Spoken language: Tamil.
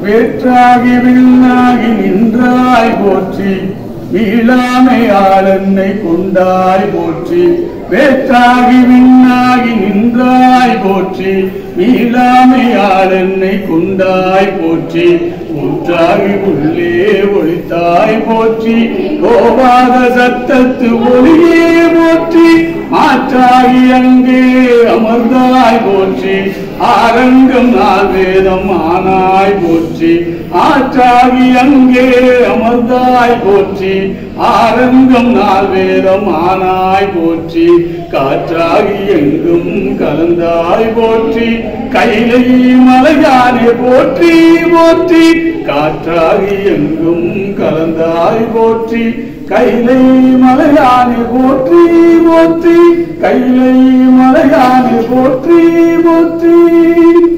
வேற்றாகி விண்ணாகி நின்றாய் போற்றி மீளாமையால் என்னை கொண்டாய் போற்றி வேற்றாகி விண்ணாகி நின்றாய் போற்றி மீளாமையால் என்னை கொண்டாய் போற்றி ஊற்றாகி உள்ளே ஒளித்தாய் போற்றி கோபாத சத்தத்து ஒளியே போற்றி மாற்றாகி அங்கே அமர்ந்தாய் போற்றி ஆரங்கம் நாள் வேதம் ஆனாய் போற்றி ஆற்றாகி அங்கே அமர்ந்தாய் போற்றி ஆரங்கம் நாள் வேதம் ஆனாய் போற்றி காற்றாகி எங்கும் கலந்தாய் போற்றி கைலை மலையானே போற்றி போற்றி காற்றாகி எங்கும் கலந்தாய் போற்றி கைலை மலையானே போற்றி போற்றி கைலை மலையானே போற்றி போற்றி